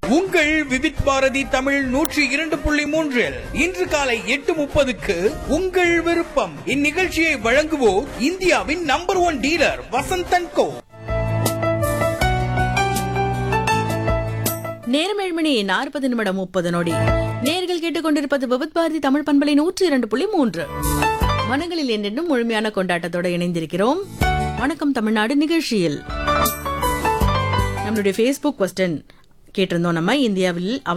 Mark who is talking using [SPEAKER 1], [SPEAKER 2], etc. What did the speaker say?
[SPEAKER 1] உங்கள் விவித் பாரதி தமிழ் நூற்றி இரண்டு புள்ளி மூன்றில் இன்று காலை எட்டு முப்பதுக்கு உங்கள் விருப்பம் இந்நிகழ்ச்சியை வழங்குவோர் இந்தியாவின் number one dealer Vasanthan Co
[SPEAKER 2] நேரம் ஏழு மணி நாற்பது நிமிடம் முப்பது நொடி நேர்கள் கேட்டுக்கொண்டிருப்பது விபத் பாரதி தமிழ் பண்பலை நூற்றி இரண்டு புள்ளி மூன்று மனங்களில் என்றென்றும் முழுமையான கொண்டாட்டத்தோடு இணைந்திருக்கிறோம் வணக்கம் தமிழ்நாடு நிகழ்ச்சியில் நம்மளுடைய ஃபேஸ்புக் கொஸ்டின் கேட்டிருந்தோம் நம்ம இந்தியாவில்